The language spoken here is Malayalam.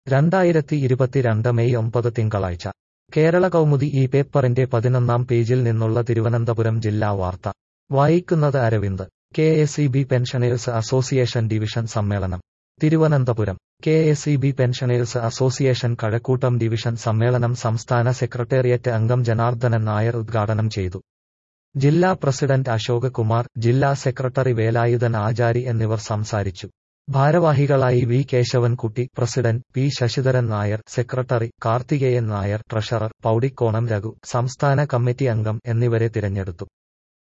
രണ്ടായിരത്തി ഇരുപത്തിരണ്ട് മെയ് ഒമ്പത് തിങ്കളാഴ്ച കേരള കൗമുദി ഈ പേപ്പറിന്റെ പതിനൊന്നാം പേജിൽ നിന്നുള്ള തിരുവനന്തപുരം ജില്ലാ വാർത്ത വായിക്കുന്നത് Aravind K S E B pensioners association division സമ്മേളനം Thiruvananthapuram K S E B pensioners association Kazhakkoottam division സമ്മേളനം സംസ്ഥാന സെക്രട്ടേറിയറ്റ് അംഗം ജനാർദ്ദനൻ നായർ ഉദ്ഘാടനം ചെയ്തു ജില്ലാ പ്രസിഡന്റ് അശോക് കുമാർ ജില്ലാ സെക്രട്ടറി വേലായുധൻ ആചാരി എന്നിവർ സംസാരിച്ചു ഭാരവാഹികളായി V Keshavankutty president P Sasidharan Nair secretary Karthikeyan Nair treasurer Powdikonam Raghu സംസ്ഥാന കമ്മിറ്റി അംഗം എന്നിവരെ തിരഞ്ഞെടുത്തു